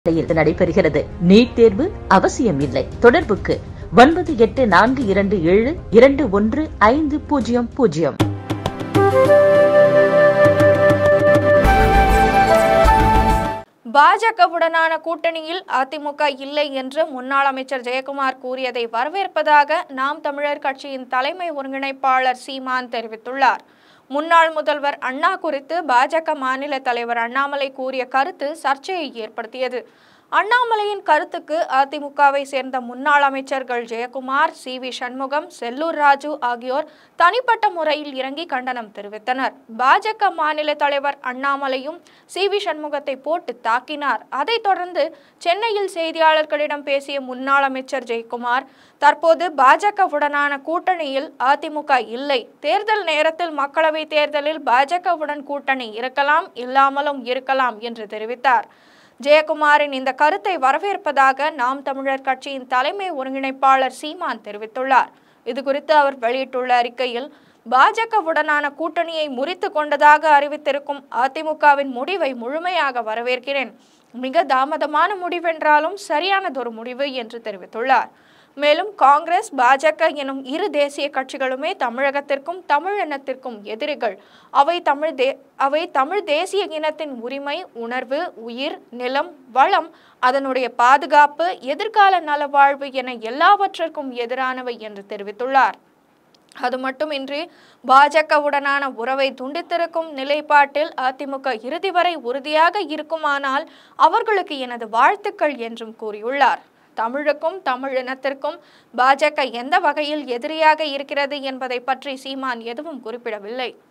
நிலையில் நடைபெறுகிறது நீட் தேர்வு அவசியம் இல்லை தொடர்புக்கு ஒன்பது எட்டு நான்கு இரண்டு ஏழு இரண்டு ஒன்று ஐந்து பூஜ்ஜியம் பூஜ்ஜியம் பாஜகவுடனான கூட்டணியில் அதிமுக இல்லை என்று முன்னாள் அமைச்சர் ஜெயக்குமார் கூறியதை வரவேற்பதாக நாம் தமிழர் கட்சியின் தலைமை ஒருங்கிணைப்பாளர் சீமான் தெரிவித்துள்ளார் முன்னாள் முதல்வர் அண்ணா குறித்து பாஜக மாநில தலைவர் அண்ணாமலை கூறிய கருத்து சர்ச்சையை ஏற்படுத்தியது அண்ணாமலையின் கருத்துக்கு அதிமுகவை சேர்ந்த முன்னாள் அமைச்சர்கள் ஜெயக்குமார் சி வி சண்முகம் செல்லூர் ராஜு ஆகியோர் தனிப்பட்ட முறையில் இறங்கி கண்டனம் தெரிவித்தனர் பாஜக மாநில தலைவர் அண்ணாமலையும் சி வி சண்முகத்தை போட்டு தாக்கினார் அதைத் தொடர்ந்து சென்னையில் செய்தியாளர்களிடம் பேசிய முன்னாள் அமைச்சர் ஜெயக்குமார் தற்போது பாஜகவுடனான கூட்டணியில் அதிமுக இல்லை தேர்தல் நேரத்தில் மக்களவை தேர்தலில் பாஜகவுடன் கூட்டணி இருக்கலாம் இல்லாமலும் இருக்கலாம் என்று தெரிவித்தார் ஜெயக்குமாரின் இந்த கருத்தை வரவேற்பதாக நாம் தமிழர் கட்சியின் தலைமை ஒருங்கிணைப்பாளர் சீமான் தெரிவித்துள்ளார் இது குறித்து அவர் வெளியிட்டுள்ள அறிக்கையில் பாஜகவுடனான கூட்டணியை முறித்து கொண்டதாக அறிவித்திருக்கும் அதிமுகவின் முடிவை முழுமையாக வரவேற்கிறேன் மிக தாமதமான முடிவென்றாலும் சரியானதொரு முடிவு என்று தெரிவித்துள்ளார் மேலும் காங்கிரஸ் பாஜக எனும் இரு தேசிய கட்சிகளுமே தமிழகத்திற்கும் தமிழ் இனத்திற்கும் எதிரிகள் அவை தமிழ் தே அவை தமிழ் தேசிய இனத்தின் உரிமை உணர்வு உயிர் நிலம் வளம் அதனுடைய பாதுகாப்பு எதிர்கால நலவாழ்வு என எல்லாவற்றிற்கும் எதிரானவை என்று தெரிவித்துள்ளார் அது மட்டுமின்றி பாஜகவுடனான உறவை துண்டித்திருக்கும் நிலைப்பாட்டில் அதிமுக இறுதி வரை உறுதியாக இருக்குமானால் அவர்களுக்கு எனது வாழ்த்துக்கள் என்றும் கூறியுள்ளார் தமிழுக்கும் தமிழ் இனத்திற்கும் பாஜக எந்த வகையில் எதிரியாக இருக்கிறது என்பதை பற்றி சீமான் எதுவும் குறிப்பிடவில்லை